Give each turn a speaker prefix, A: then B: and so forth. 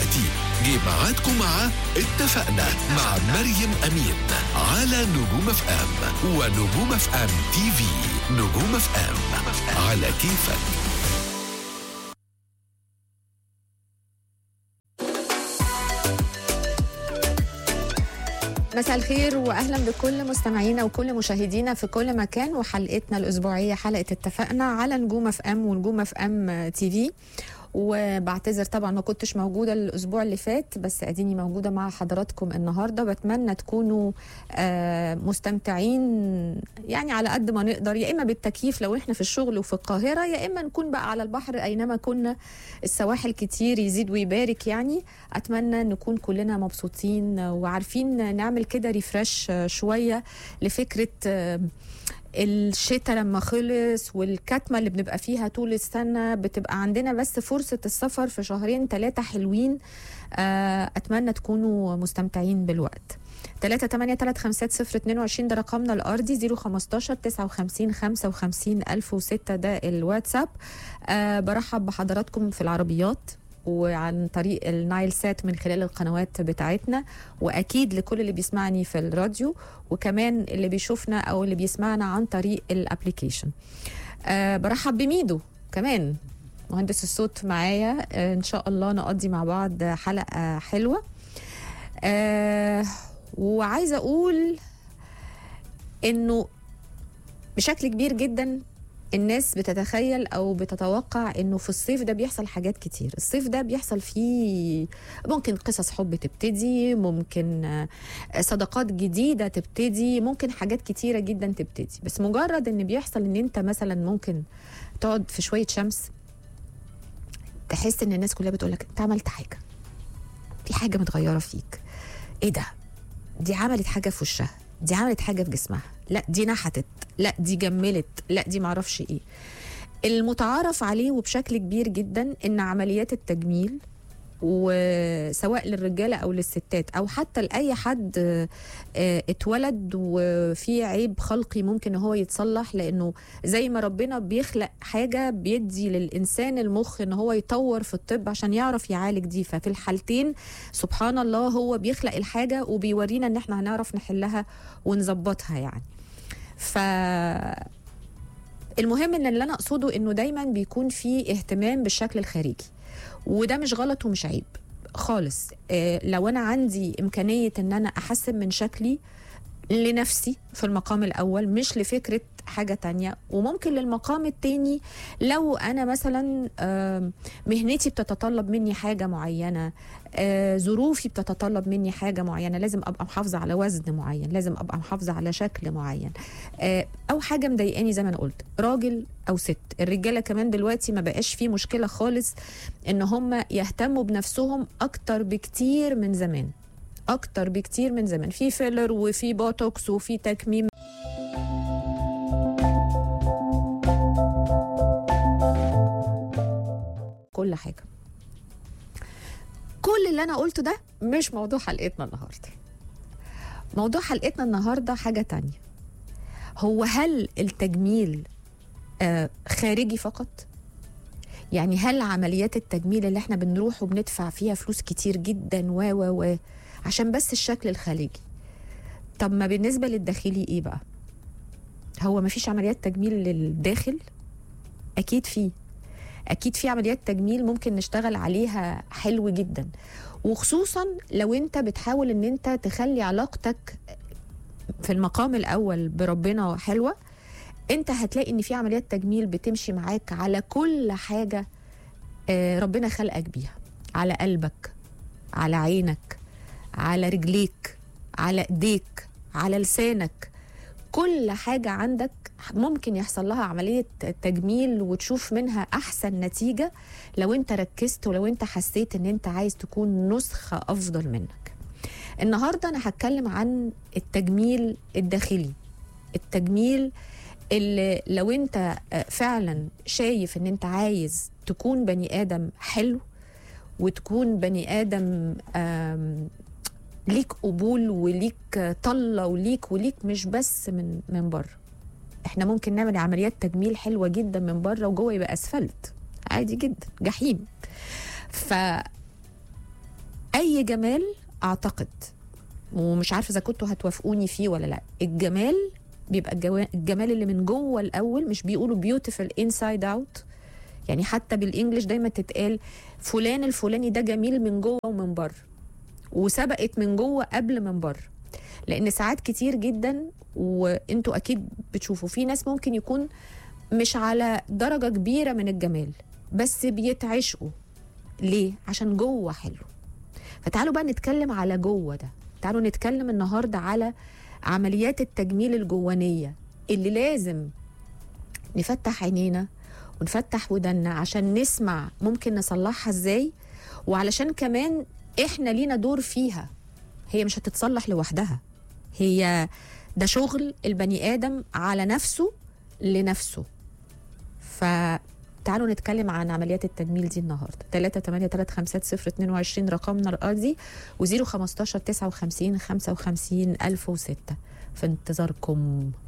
A: دلوقتي جه ميعادكم مع اتفقنا مع مريم أمين على نجوم اف ام ونجوم اف ام تي في نجوم اف ام على كيفك
B: مساء الخير واهلا بكل مستمعينا وكل مشاهدينا في كل مكان وحلقتنا الاسبوعيه حلقه اتفقنا على نجوم اف ام ونجوم اف ام تي في وبعتذر طبعا ما كنتش موجوده الاسبوع اللي فات بس اديني موجوده مع حضراتكم النهارده بتمنى تكونوا آه، مستمتعين يعني على قد ما نقدر يا اما بالتكييف لو احنا في الشغل وفي القاهره يا اما نكون بقى على البحر اينما كنا السواحل كتير يزيد ويبارك يعني اتمنى نكون كلنا مبسوطين وعارفين نعمل كده ريفرش شويه لفكره آه، الشتاء لما خلص والكتمة اللي بنبقى فيها طول السنة بتبقى عندنا بس فرصة السفر في شهرين ثلاثة حلوين آه، أتمنى تكونوا مستمتعين بالوقت 3 8 3 5 0 22 ده رقمنا الأرضي 015 59 55 1006 ده الواتساب أه برحب بحضراتكم في العربيات وعن طريق النايل سات من خلال القنوات بتاعتنا واكيد لكل اللي بيسمعني في الراديو وكمان اللي بيشوفنا او اللي بيسمعنا عن طريق الابليكيشن أه برحب بميدو كمان مهندس الصوت معايا أه ان شاء الله نقضي مع بعض حلقه حلوه أه وعايزه اقول انه بشكل كبير جدا الناس بتتخيل او بتتوقع انه في الصيف ده بيحصل حاجات كتير الصيف ده بيحصل فيه ممكن قصص حب تبتدي ممكن آه، صداقات جديدة تبتدي ممكن حاجات كتيرة جدا تبتدي بس مجرد ان بيحصل ان انت مثلا ممكن تقعد في شوية شمس تحس ان الناس كلها بتقولك انت عملت حاجة في حاجة متغيرة فيك ايه ده دي عملت حاجة في وشها دي عملت حاجة في جسمها لا دي نحتت لا دي جملت لا دي معرفش ايه المتعارف عليه وبشكل كبير جدا ان عمليات التجميل وسواء للرجاله او للستات او حتى لاي حد آه، آه، اتولد وفي عيب خلقي ممكن هو يتصلح لانه زي ما ربنا بيخلق حاجه بيدي للانسان المخ ان هو يطور في الطب عشان يعرف يعالج دي ففي الحالتين سبحان الله هو بيخلق الحاجه وبيورينا ان احنا هنعرف نحلها ونظبطها يعني ف المهم ان اللي انا اقصده انه دايما بيكون في اهتمام بالشكل الخارجي وده مش غلط ومش عيب خالص آه لو انا عندي امكانيه ان انا احسن من شكلي لنفسي في المقام الاول مش لفكره حاجه تانية وممكن للمقام التاني لو انا مثلا آه، مهنتي بتتطلب مني حاجه معينه آه، ظروفي بتتطلب مني حاجه معينه لازم ابقى محافظه على وزن معين لازم ابقى محافظه على شكل معين آه، او حاجه مضايقاني زي ما انا قلت راجل او ست الرجاله كمان دلوقتي ما بقاش فيه مشكله خالص ان هم يهتموا بنفسهم اكتر بكتير من زمان اكتر بكتير من زمان في فيلر وفي بوتوكس وفي تكميم كل حاجه كل اللي انا قلته ده مش موضوع حلقتنا النهارده موضوع حلقتنا النهارده حاجه تانية هو هل التجميل آه خارجي فقط يعني هل عمليات التجميل اللي احنا بنروح وبندفع فيها فلوس كتير جدا و و و عشان بس الشكل الخارجي طب ما بالنسبه للداخلي ايه بقى هو ما فيش عمليات تجميل للداخل اكيد في اكيد في عمليات تجميل ممكن نشتغل عليها حلو جدا وخصوصا لو انت بتحاول ان انت تخلي علاقتك في المقام الاول بربنا حلوه انت هتلاقي ان في عمليات تجميل بتمشي معاك على كل حاجه آه، ربنا خلقك بيها على قلبك على عينك على رجليك على ايديك على لسانك كل حاجة عندك ممكن يحصل لها عملية تجميل وتشوف منها أحسن نتيجة لو أنت ركزت ولو أنت حسيت أن أنت عايز تكون نسخة أفضل منك النهاردة أنا هتكلم عن التجميل الداخلي التجميل اللي لو أنت فعلا شايف أن أنت عايز تكون بني آدم حلو وتكون بني آدم آم ليك قبول وليك طلة وليك وليك مش بس من من بره احنا ممكن نعمل عمليات تجميل حلوة جدا من بره وجوه يبقى اسفلت عادي جدا جحيم ف اي جمال اعتقد ومش عارفه اذا كنتوا هتوافقوني فيه ولا لا الجمال بيبقى الجوا- الجمال اللي من جوه الاول مش بيقولوا بيوتيفul انسايد اوت يعني حتى بالانجلش دايما تتقال فلان الفلاني ده جميل من جوه ومن بره وسبقت من جوه قبل من بره لان ساعات كتير جدا وانتوا اكيد بتشوفوا في ناس ممكن يكون مش على درجه كبيره من الجمال بس بيتعشقوا ليه عشان جوه حلو فتعالوا بقى نتكلم على جوه ده تعالوا نتكلم النهارده على عمليات التجميل الجوانيه اللي لازم نفتح عينينا ونفتح ودنا عشان نسمع ممكن نصلحها ازاي وعلشان كمان احنا لينا دور فيها هي مش هتتصلح لوحدها هي ده شغل البني ادم على نفسه لنفسه فتعالوا نتكلم عن عمليات التجميل دي النهارده 3 8 3 5 0 22 رقمنا الارضي و0 15 59 55 1006 في انتظاركم